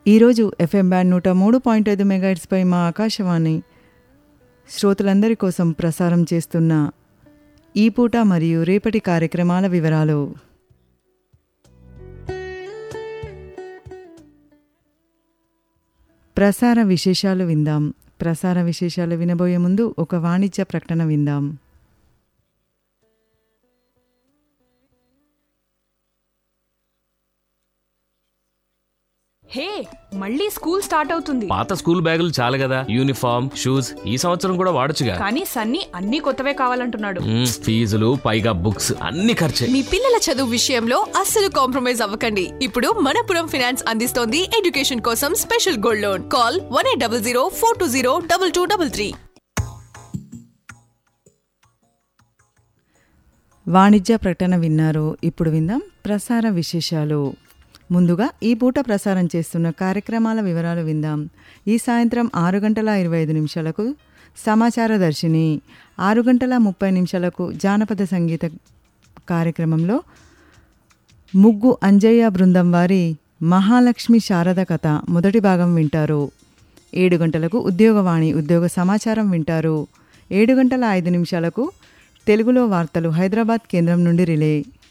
ఈరోజు FM band నూట మూడు పాయింట్ ఐదు మెగాహెట్స్పై మా ఆకాశవాణి శ్రోతలందరి కోసం ప్రసారం చేస్తున్న ఈ పూట మరియు రేపటి కార్యక్రమాల వివరాలు ప్రసార విశేషాలు విందాం ప్రసార విశేషాలు వినబోయే ముందు ఒక వాణిజ్య ప్రకటన విందాం హే మళ్ళీ స్కూల్ స్టార్ట్ అవుతుంది పాత స్కూల్ బ్యాగులు చాలు కదా యూనిఫామ్ షూస్ ఈ సంవత్సరం కూడా వాడొచ్చుగా కానీ సన్నీ అన్ని కొత్తవే కావాలంటున్నాడు మ్మ్, ఫీజులు పైగా బుక్స్ అన్ని ఖర్చే మీ పిల్లల చదువు విషయంలో అస్సలు కాంప్రమైజ్ అవ్వకండి ఇప్పుడు మనపురం ఫైనాన్స్ అందిస్తోంది ఎడ్యుకేషన్ కోసం special gold loan call one eight double zero four two zero double two double three వాణిజ్య ప్రకటన విన్నారు ఇప్పుడు విందాం ప్రసార విశేషాలు ముందుగా ఈ పూట ప్రసారం చేస్తున్న కార్యక్రమాల వివరాలు విందాం ఈ సాయంత్రం ఆరు గంటల ఇరవై ఐదు నిమిషాలకు సమాచార దర్శిని ఆరు గంటల ముప్పై నిమిషాలకు జానపద సంగీత కార్యక్రమంలో ముగ్గు అంజయ్య బృందం వారి మహాలక్ష్మి శారద కథ మొదటి భాగం వింటారు ఏడు గంటలకు ఉద్యోగవాణి ఉద్యోగ సమాచారం వింటారు ఏడు గంటల ఐదు నిమిషాలకు తెలుగులో వార్తలు హైదరాబాద్ కేంద్రం నుండి రిలే